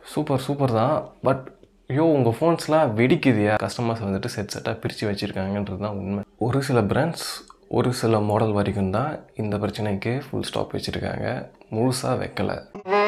super super தான் but ஐயோ உங்கள் ஃபோன்ஸ்லாம் வெடிக்குதியா கஸ்டமர்ஸ் வந்துட்டு செட் செட்டாக பிரித்து வச்சுருக்காங்கன்றது தான் உண்மை ஒரு சில பிராண்ட்ஸ் ஒரு சில மாடல் வரைக்கும் தான் இந்த பிரச்சனைக்கு ஃபுல் ஸ்டாப் வச்சுருக்காங்க முழுசாக வைக்கலை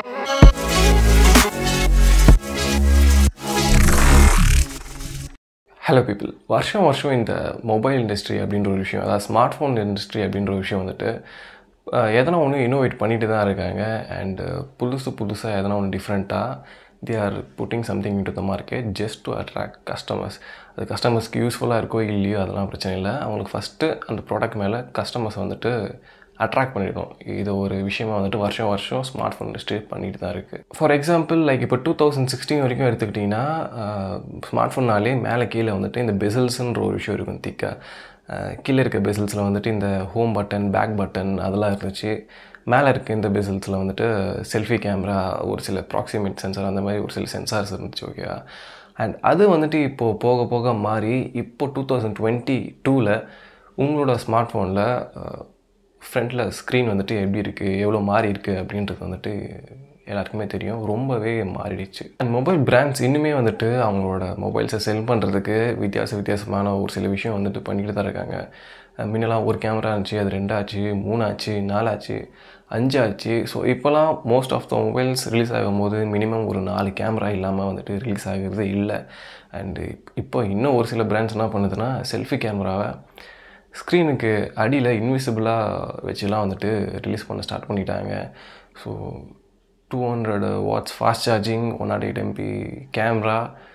ஹலோ பீப்புள் வருஷம் வருஷம் இந்த மொபைல் இண்டஸ்ட்ரி அப்படின்ற ஒரு விஷயம் அதாவது ஸ்மார்ட் ஃபோன் இண்டஸ்ட்ரி அப்படின்ற ஒரு விஷயம் வந்துட்டு அஹ், எதனா ஒன்று இன்னோவேட் பண்ணிட்டு தான் இருக்காங்க அண்டு புதுசு புதுசாக எதனா ஒன்று டிஃப்ரெண்ட்டாக they are putting something into the market just to attract customers அது கஸ்டமர்ஸ்க்கு யூஸ்ஃபுல்லாக இருக்கோ இல்லையோ அதெல்லாம் பிரச்சனை இல்லை அவங்களுக்கு ஃபஸ்ட்டு அந்த ப்ராடக்ட் மேலே கஸ்டமர்ஸ் வந்துட்டு அட்ராக்ட் பண்ணிடும் இது ஒரு விஷயமா வந்துட்டு வருஷம் வருஷம் ஸ்மார்ட் ஃபோன் இண்டஸ்ட்ரி பண்ணிட்டு தான் இருக்குது ஃபார் எக்ஸாம்பிள் லைக் இப்போ டூ தௌசண்ட் சிக்ஸ்டீன் வரைக்கும் எடுத்துக்கிட்டிங்கன்னா ஸ்மார்ட் ஃபோன்னாலே மேலே கீழே வந்துட்டு இந்த பெசல்ஸ்ன்ற ஒரு விஷயம் இருக்கும் திக்காக கீழே இருக்க பெசல்ஸில் வந்துட்டு இந்த ஹோம் பட்டன் பேக் பட்டன் அதெல்லாம் இருந்துச்சு மேலே இருக்க இந்த பெசல்ஸில் வந்துட்டு செல்ஃபி கேமரா ஒரு சில ப்ராக்சிமேட் சென்சார் அந்த மாதிரி ஒரு சில சென்சார்ஸ் இருந்துச்சு ஓகேவா அண்ட் அது வந்துட்டு இப்போது போக போக மாறி இப்போ டூ தௌசண்ட் டுவெண்ட்டி டூவில் உங்களோட ஸ்மார்ட் ஃபோனில் ஃப்ரண்ட்டில் ஸ்க்ரீன் வந்துட்டு எப்படி இருக்குது எவ்வளோ மாறி இருக்குது அப்படின்றது வந்துட்டு எல்லாருக்குமே தெரியும் ரொம்பவே மாறிடுச்சு அண்ட் மொபைல் பிராண்ட்ஸ் இன்னுமே வந்துட்டு அவங்களோட மொபைல்ஸை செல் பண்ணுறதுக்கு வித்தியாச வித்தியாசமான ஒரு சில விஷயம் வந்துட்டு பண்ணிக்கிட்டு தான் இருக்காங்க அஹ் முன்னெல்லாம் ஒரு கேமரா இருந்துச்சு அது ரெண்டாச்சு மூணாச்சு நாலாச்சு அஞ்சாச்சு ஸோ இப்போலாம் most of the mobiles release ஆகும்போது மினிமம் ஒரு நாலு கேமரா இல்லாமல் வந்துட்டு ரிலீஸ் ஆகிறது இல்லை அண்டு இப்போ இன்னும் ஒரு சில பிராண்ட்ஸ் என்ன பண்ணுதுன்னா செல்ஃபி கேமராவை ஸ்க்ரீனுக்கு அடியில் இன்விசிபிளாக வச்சுலாம் வந்துட்டு ரிலீஸ் பண்ண ஸ்டார்ட் பண்ணிட்டாங்க so two hundred watts fast charging one nought eight MP camera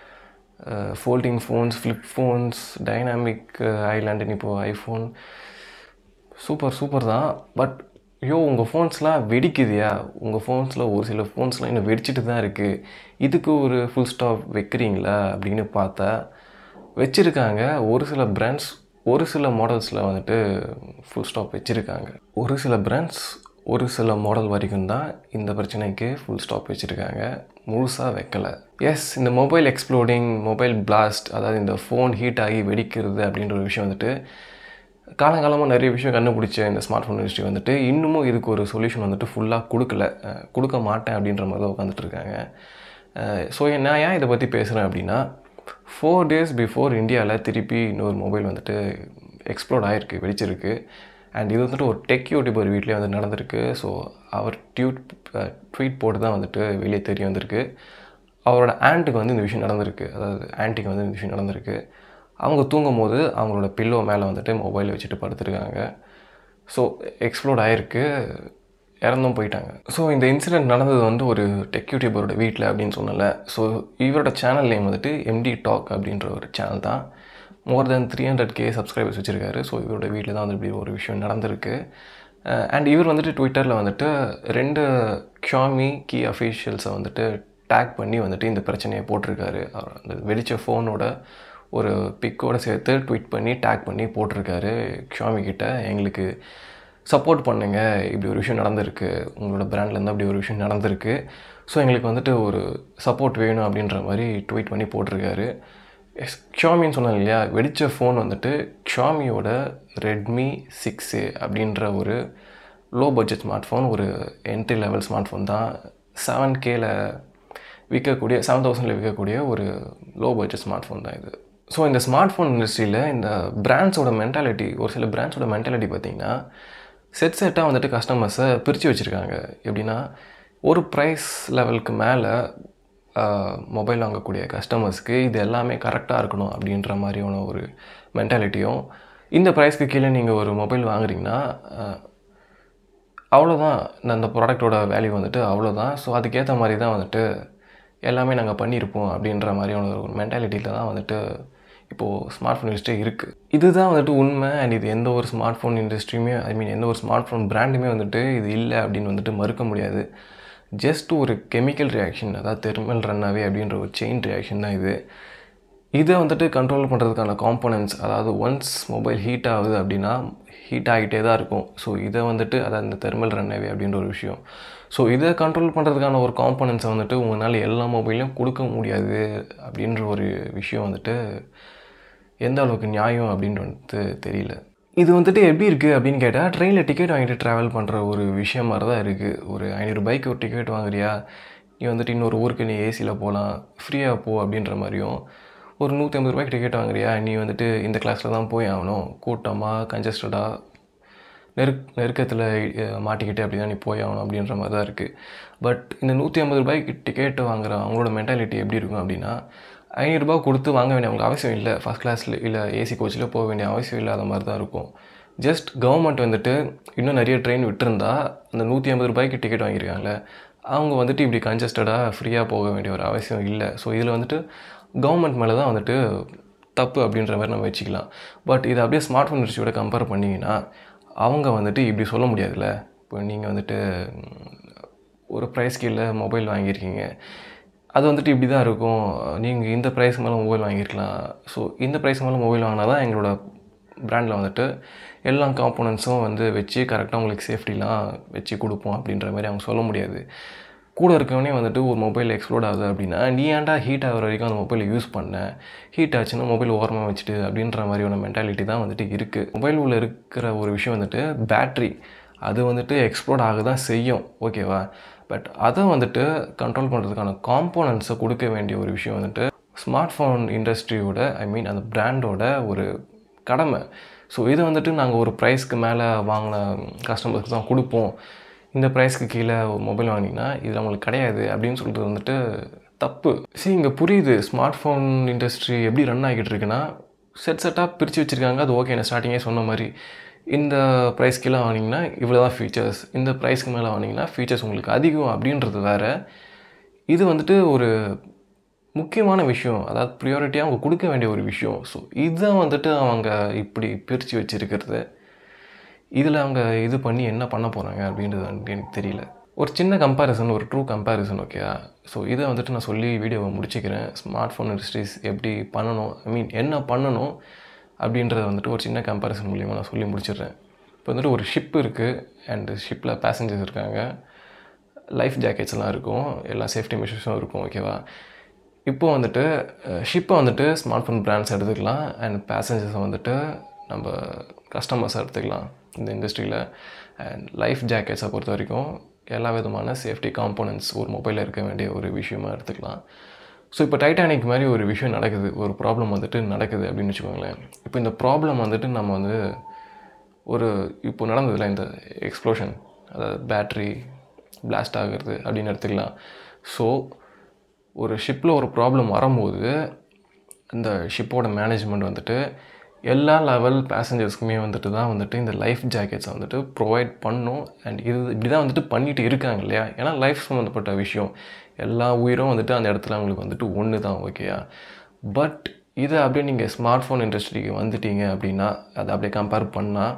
folding phones flip phones dynamic ஐலாண்டுன்னு இப்போது ஐஃபோன் சூப்பர் சூப்பர் தான் பட் ஐயோ உங்கள் ஃபோன்ஸ்லாம் வெடிக்குதியா உங்கள் ஃபோன்ஸில் ஒரு சில ஃபோன்ஸ்லாம் இன்னும் வெடிச்சிட்டு தான் இருக்குது இதுக்கு ஒரு ஃபுல் ஸ்டாப் வைக்கிறீங்களா அப்படின்னு பார்த்தா வச்சுருக்காங்க ஒரு சில பிராண்ட்ஸ் ஒரு சில மாடல்ஸில் வந்துட்டு ஃபுல் ஸ்டாப் வச்சுருக்காங்க ஒரு சில பிராண்ட்ஸ் ஒரு சில மாடல் வரைக்கும் தான் இந்த பிரச்சனைக்கு ஃபுல் ஸ்டாப் வச்சுருக்காங்க முழுசாக வைக்கலை எஸ் இந்த மொபைல் எக்ஸ்ப்ளோடிங் மொபைல் பிளாஸ்ட் அதாவது இந்த ஃபோன் ஹீட் ஆகி வெடிக்கிறது அப்படின்ற ஒரு விஷயம் வந்துட்டு காலங்காலமாக நிறைய விஷயம் கண்டுபிடிச்ச இந்த ஸ்மார்ட் ஃபோன் இண்டஸ்ட்ரி வந்துட்டு இன்னமும் இதுக்கு ஒரு சொல்யூஷன் வந்துட்டு ஃபுல்லாக கொடுக்கல அஹ் கொடுக்க மாட்டேன் அப்படின்ற மாதிரி தான் உட்காந்துட்டு இருக்காங்க ஸோ நான் ஏன் இதை பற்றி பேசுகிறேன் அப்படின்னா ஃபோர் டேஸ் பிஃபோர் இந்தியாவில் திருப்பி இன்னொரு மொபைல் வந்துட்டு எக்ஸ்ப்ளோர்ட் ஆகிருக்கு வெடிச்சிருக்கு அண்ட் இது வந்துட்டு ஒரு டெக் யூடியூபர் வீட்லேயே வந்து நடந்திருக்கு ஸோ அவர் டியூட் ட்வீட் போட்டு தான் வந்துட்டு வெளியே தெரிய வந்திருக்கு அவரோட ஆண்ட்டுக்கு வந்து இந்த விஷயம் நடந்திருக்கு அதாவது ஆன்ட்டிக்கு வந்து இந்த விஷயம் நடந்திருக்கு அவங்க தூங்கும் போது அவங்களோட பில்லோ மேலே வந்துட்டு மொபைல் வச்சுட்டு படுத்துருக்காங்க ஸோ எக்ஸ்ப்ளோர்ட் ஆகிருக்கு இறந்தும் போயிட்டாங்க ஸோ இந்த இன்சிடெண்ட் நடந்தது வந்து ஒரு டெக் யூடியூபரோட வீட்டில் அப்படின்னு சொன்னல ஸோ இவரோட சேனல் நேம் வந்துட்டு எம்டி டாக் அப்படின்ற ஒரு சேனல் தான் more than three hundred K subscribers வச்சுருக்காரு ஸோ இவரோட வீட்டில் தான் வந்து இப்படி ஒரு விஷயம் நடந்திருக்கு அண்ட் இவர் வந்துட்டு ட்விட்டரில் வந்துட்டு ரெண்டு க்ஷாமி கீ அஃபீஷியல்ஸை வந்துட்டு டேக் பண்ணி வந்துட்டு இந்த பிரச்சனையை போட்டிருக்காரு அவர் அந்த வெடிச்ச ஃபோனோட ஒரு பிக்கோட சேர்த்து ட்வீட் பண்ணி டேக் பண்ணி போட்டிருக்காரு க்ஷாமி கிட்ட எங்களுக்கு சப்போர்ட் பண்ணுங்க இப்படி ஒரு விஷயம் நடந்திருக்கு உங்களோட பிராண்ட்லேருந்து அப்படி ஒரு விஷயம் நடந்திருக்கு ஸோ எங்களுக்கு வந்துட்டு ஒரு சப்போர்ட் வேணும் அப்படின்ற மாதிரி ட்வீட் பண்ணி போட்டிருக்காரு எஸ் க்ஷாமின்னு சொன்னாங்க இல்லையா வெடித்த ஃபோன் வந்துட்டு க்ஷாமியோட ரெட்மி சிக்ஸ் ஏ அப்படின்ற ஒரு லோ பட்ஜெட் ஸ்மார்ட் ஃபோன் ஒரு என்ட்ரி லெவல் ஸ்மார்ட் ஃபோன் தான் செவன் கேல விற்கக்கூடிய செவன் தௌசண்டில் விற்கக்கூடிய ஒரு லோ பட்ஜெட் ஸ்மார்ட் ஃபோன் தான் இது ஸோ இந்த ஸ்மார்ட் ஃபோன் இண்டஸ்ட்ரியில் இந்த பிராண்ட்ஸோட மென்டாலிட்டி ஒரு சில பிராண்ட்ஸோட மென்டாலிட்டி பார்த்திங்கன்னா செட் செட்டாக வந்துட்டு கஸ்டமர்ஸை பிரித்து வச்சுருக்காங்க எப்படின்னா ஒரு ப்ரைஸ் லெவலுக்கு மேலே மொபைல் வாங்கக்கூடிய கஸ்டமர்ஸ்க்கு இது எல்லாமே கரெக்டாக இருக்கணும் அப்படின்ற மாதிரியான ஒரு மென்டாலிட்டியும் இந்த ப்ரைஸ்க்கு கீழே நீங்கள் ஒரு மொபைல் வாங்குறீங்கன்னா அஹ், அவ்வளோதான் அந்த ப்ராடக்ட்டோட வேல்யூ வந்துட்டு அவ்வளோதான் ஸோ அதுக்கேற்ற மாதிரி தான் வந்துட்டு எல்லாமே நாங்கள் பண்ணியிருப்போம் அப்படின்ற மாதிரியான ஒரு மென்டாலிட்டியில் தான் வந்துட்டு இப்போது ஸ்மார்ட் ஃபோன் இண்டஸ்ட்ரி இருக்குது இதுதான் வந்துட்டு உண்மை அண்ட் இது எந்த ஒரு ஸ்மார்ட் ஃபோன் இண்டஸ்ட்ரியுமே ஐ மீன் எந்த ஒரு ஸ்மார்ட் ஃபோன் பிராண்டுமே வந்துட்டு இது இல்லை அப்படின்னு வந்துட்டு மறுக்க முடியாது ஜஸ்ட் ஒரு கெமிக்கல் ரியாக்ஷன் அதாவது தெர்மல் ரன்னாவே அப்படின்ற ஒரு செயின் ரியாக்ஷன் தான் இது இதை வந்துட்டு கண்ட்ரோல் பண்ணுறதுக்கான காம்போனன்ட்ஸ் அதாவது ஒன்ஸ் மொபைல் ஹீட் ஆகுது அப்படின்னா ஹீட் ஆகிட்டே தான் இருக்கும் ஸோ இதை வந்துட்டு அதாவது இந்த தெர்மல் ரன்னவே அப்படின்ற ஒரு விஷயம் ஸோ இதை கண்ட்ரோல் பண்ணுறதுக்கான ஒரு காம்போனன்ட்ஸை வந்துட்டு உங்களால் எல்லா மொபைலையும் கொடுக்க முடியாது அப்படின்ற ஒரு விஷயம் வந்துட்டு எந்த அளவுக்கு நியாயம் அப்படின்னு வந்துட்டு தெரியல இது வந்துட்டு எப்படி இருக்குது அப்படின்னு கேட்டால் ட்ரெயினில் டிக்கெட் வாங்கிட்டு ட்ராவல் பண்ணுற ஒரு விஷயம் மாதிரி தான் இருக்குது ஒரு ஐநூறுபாய்க்கு ஒரு டிக்கெட் வாங்குறியா நீ வந்துட்டு இன்னொரு ஊருக்கு நீ ஏசியில் போகலாம் ஃப்ரீயாக போ அப்படின்ற மாதிரியும் ஒரு நூற்றி ஐம்பது ரூபாய்க்கு டிக்கெட் வாங்குறியா நீ வந்துட்டு இந்த கிளாஸில் தான் போய் ஆகணும் கூட்டமாக கன்ஜஸ்டடாக நெருக் நெருக்கத்தில் மாட்டிக்கிட்டு அப்படி தான் நீ போய் ஆகணும் அப்படின்ற மாதிரி தான் இருக்குது பட் இந்த நூற்றி ஐம்பது ரூபாய்க்கு டிக்கெட் வாங்குற அவங்களோட மென்டாலிட்டி எப்படி இருக்கும் அப்படின்னா ஐநூறுரூபா கொடுத்து வாங்க வேண்டிய அவங்களுக்கு அவசியம் இல்லை ஃபஸ்ட் கிளாஸில் இல்லை ஏசி கோச்சில் போக வேண்டிய அவசியம் இல்லாத மாதிரி தான் இருக்கும் ஜஸ்ட் கவர்மெண்ட் வந்துட்டு இன்னும் நிறைய ட்ரெயின் விட்டுருந்தா அந்த நூற்றி ஐம்பது ரூபாய்க்கு டிக்கெட் வாங்கியிருக்காங்கல்ல அவங்க வந்துட்டு இப்படி கன்ஜஸ்டடாக ஃப்ரீயாக போக வேண்டிய ஒரு அவசியம் இல்லை ஸோ இதில் வந்துட்டு கவர்மெண்ட் மேலே தான் வந்துட்டு தப்பு அப்படின்ற மாதிரி நம்ம வச்சுக்கலாம் பட் இதை அப்படியே ஸ்மார்ட் ஃபோன் இண்டஸ்ட்ரியோட கம்பேர் பண்ணிங்கன்னா அவங்க வந்துட்டு இப்படி சொல்ல முடியாதுல்ல இப்போ நீங்கள் வந்துட்டு ஒரு ப்ரைஸ் கீழே மொபைல் வாங்கியிருக்கீங்க அது வந்துட்டு இப்படி தான் இருக்கும் நீங்கள் இந்த ப்ரைஸ் மேலே மொபைல் வாங்கியிருக்கலாம் ஸோ இந்த ப்ரைஸ் மேலே மொபைல் வாங்கினா தான் எங்களோட ப்ராண்டில் வந்துட்டு எல்லா காம்போனன்ட்ஸும் வந்து வச்சு கரெக்டாக உங்களுக்கு சேஃப்டிலாம் வச்சு கொடுப்போம் அப்படின்ற மாதிரி அவங்க சொல்ல முடியாது கூட இருக்கவனே வந்துட்டு ஒரு மொபைல் எக்ஸ்ப்ளோர்ட் ஆகுது அப்படின்னா நீ ஏன்டா ஹீட் ஆகிற வரைக்கும் அந்த மொபைலை யூஸ் பண்ண ஹீட் ஆச்சுன்னா மொபைல் ஓரமாக வச்சுட்டு அப்படின்ற மாதிரியான மென்டாலிட்டி தான் வந்துட்டு இருக்குது மொபைல் உள்ள இருக்கிற ஒரு விஷயம் வந்துட்டு பேட்ரி அது வந்துட்டு எக்ஸ்ப்ளோர்ட் ஆக தான் செய்யும் ஓகேவா பட் அதை வந்துட்டு கண்ட்ரோல் பண்ணுறதுக்கான காம்போனன்ட்ஸை கொடுக்க வேண்டிய ஒரு விஷயம் வந்துட்டு ஸ்மார்ட் ஃபோன் இண்டஸ்ட்ரியோட ஐ மீன் அந்த பிராண்டோட ஒரு கடமை ஸோ இது வந்துட்டு நாங்கள் ஒரு ப்ரைஸ்க்கு மேலே வாங்கின கஸ்டமர்ஸ்க்கு தான் கொடுப்போம் இந்த ப்ரைஸ்க்கு கீழே மொபைல் வாங்கினீங்கன்னா இதில் அவங்களுக்கு கிடையாது அப்படின்னு சொல்கிறது வந்துட்டு தப்பு சரி இங்கே புரியுது ஸ்மார்ட் ஃபோன் இண்டஸ்ட்ரி எப்படி ரன் ஆகிட்டு இருக்குன்னா செட் செட்டாக பிரித்து வச்சுருக்காங்க அது ஓகே நான் ஸ்டார்டிங்கே சொன்ன மாதிரி இந்த ப்ரைஸ் கீழே வாங்கினீங்கன்னா இவ்வளோ தான் ஃபீச்சர்ஸ் இந்த ப்ரைஸ்க்கு மேலே வாங்கினீங்கன்னா ஃபீச்சர்ஸ் உங்களுக்கு அதிகம் அப்படின்றது வேறு இது வந்துட்டு ஒரு முக்கியமான விஷயம் அதாவது ப்ரியாரிட்டியாக அவங்க கொடுக்க வேண்டிய ஒரு விஷயம் ஸோ இதை வந்துட்டு அவங்க இப்படி பிரித்து வச்சுருக்கிறது இதில் அவங்க இது பண்ணி என்ன பண்ண போகிறாங்க அப்படின்றது வந்துட்டு எனக்கு தெரியல ஒரு சின்ன கம்பேரிசன் ஒரு ட்ரூ கம்பேரிசன் ஓகேயா ஸோ இதை வந்துட்டு நான் சொல்லி வீடியோவை முடிச்சுக்கிறேன் ஸ்மார்ட் ஃபோன் இண்டஸ்ட்ரீஸ் எப்படி பண்ணணும் ஐ மீன் என்ன பண்ணணும் அப்படின்றத வந்துட்டு ஒரு சின்ன கம்பேரிசன் மூலியமாக நான் சொல்லி முடிச்சிடுறேன் இப்போ வந்துட்டு ஒரு ஷிப் இருக்குது அண்டு ஷிப்பில் பேசஞ்சர்ஸ் இருக்காங்க லைஃப் ஜாக்கெட்ஸ்லாம் இருக்கும் எல்லா சேஃப்டி மெஷர்ஸும் இருக்கும் ஓகேவா இப்போ வந்துட்டு ஷிப்பை வந்துட்டு ஸ்மார்ட் ஃபோன் பிராண்ட்ஸ் எடுத்துக்கலாம் அண்ட் பேசஞ்சர்ஸை வந்துட்டு நம்ம கஸ்டமர்ஸை எடுத்துக்கலாம் இந்த இண்டஸ்ட்ரியில் அண்ட் லைஃப் ஜாக்கெட்ஸை பொறுத்த வரைக்கும் எல்லா விதமான சேஃப்டி காம்போனன்ட்ஸ் ஒரு மொபைலில் இருக்க வேண்டிய ஒரு விஷயமா எடுத்துக்கலாம் ஸோ இப்போ டைட்டானிக் மாதிரி ஒரு விஷயம் நடக்குது ஒரு ப்ராப்ளம் வந்துட்டு நடக்குது அப்படின்னு வச்சுக்கோங்களேன் இப்போ இந்த ப்ராப்ளம் வந்துட்டு நம்ம வந்து ஒரு இப்போ நடந்ததில்ல இந்த எக்ஸ்ப்ளோஷன் அதாவது பேட்ரி பிளாஸ்ட் ஆகிறது அப்படின்னு எடுத்துக்கலாம் ஸோ ஒரு ஷிப்பில் ஒரு ப்ராப்ளம் வரும்போது இந்த ஷிப்போட மேனேஜ்மெண்ட் வந்துட்டு எல்லா லெவல் பேசஞ்சர்ஸ்க்குமே வந்துட்டு தான் வந்துட்டு இந்த லைஃப் ஜாக்கெட்ஸை வந்துட்டு ப்ரொவைட் பண்ணும் அண்ட் இது இப்படி தான் வந்துட்டு பண்ணிட்டு இருக்காங்க இல்லையா ஏன்னா லைஃப் சம்மந்தப்பட்ட விஷயம் எல்லா உயிரும் வந்துட்டு அந்த இடத்துல அவங்களுக்கு வந்துட்டு ஒன்று தான் ஓகேயா பட் இதை அப்படியே நீங்கள் ஸ்மார்ட் ஃபோன் இண்டஸ்ட்ரிக்கு வந்துட்டீங்க அப்படின்னா அதை அப்படியே கம்பேர் பண்ணால்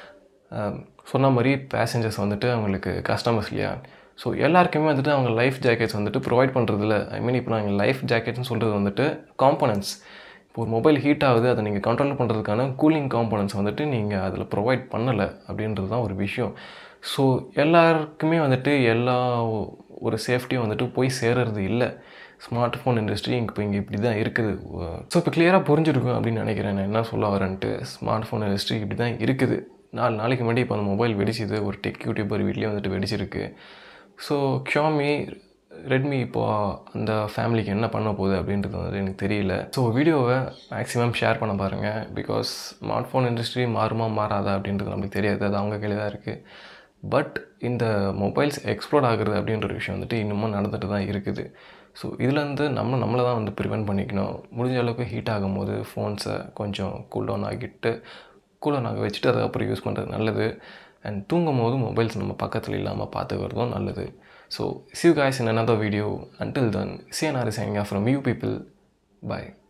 சொன்ன மாதிரி பேசஞ்சர்ஸ் வந்துட்டு அவங்களுக்கு கஸ்டமர்ஸ் இல்லையா ஸோ எல்லாருக்குமே வந்துட்டு அவங்க லைஃப் ஜாக்கெட்ஸ் வந்துட்டு ப்ரொவைட் பண்ணுறதில்ல ஐ மீன் இப்போ நாங்கள் லைஃப் ஜாக்கெட்ஸ்னு சொல்கிறது வந்துட்டு காம்போனன்ட்ஸ் இப்போ ஒரு மொபைல் ஹீட் ஆகுது அதை நீங்கள் கண்ட்ரோல் பண்ணுறதுக்கான கூலிங் காம்போனன்ட்ஸ் வந்துட்டு நீங்கள் அதில் ப்ரொவைட் பண்ணலை அப்படின்றது தான் ஒரு விஷயம் ஸோ எல்லாருக்குமே வந்துட்டு எல்லா ஒரு சேஃப்டியும் வந்துட்டு போய் சேர்றது இல்லை ஸ்மார்ட் ஃபோன் இண்டஸ்ட்ரி இப்போ இங்கே இப்படி தான் இருக்குது ஸோ இப்போ கிளியராக புரிஞ்சிருக்கும் அப்படின்னு நினைக்கிறேன் நான் என்ன சொல்ல வரேன்ட்டு ஸ்மார்ட் ஃபோன் இண்டஸ்ட்ரி இப்படி தான் இருக்குது நாலு நாளைக்கு முன்னாடி இப்போ அந்த மொபைல் வெடிச்சுது ஒரு டெக் யூடியூபர் வீட்லேயே வந்துட்டு வெடிச்சிருக்கு ஸோ க்ஷாமி ரெட்மி இப்போது அந்த ஃபேமிலிக்கு என்ன பண்ண போகுது அப்படின்றது வந்து எனக்கு தெரியல ஸோ வீடியோவை மேக்ஸிமம் ஷேர் பண்ண பாருங்கள் பிகாஸ் ஸ்மார்ட் ஃபோன் இண்டஸ்ட்ரி மாறுமா மாறாதா அப்படின்றது நமக்கு தெரியாது அது அவங்க கையில் தான் இருக்குது பட் இந்த மொபைல்ஸ் எக்ஸ்ப்ளோர்ட் ஆகுறது அப்படின்ற ஒரு விஷயம் வந்துட்டு இன்னமும் நடந்துட்டு தான் இருக்குது ஸோ இதுலேருந்து நம்ம நம்மளை தான் வந்து ப்ரிவெண்ட் பண்ணிக்கணும் முடிஞ்ச அளவுக்கு ஹீட் ஆகும்போது ஃபோன்ஸை கொஞ்சம் கூல் டவுன் ஆகிட்டு கூல் டவுன் ஆக வச்சுட்டு அதுக்கப்புறம் யூஸ் பண்ணுறது நல்லது அண்ட் தூங்கும் போது மொபைல்ஸ் நம்ம பக்கத்தில் இல்லாமல் பார்த்துக்கிறதும் நல்லது so see you guys in another video until then cnr is hanging out from you people bye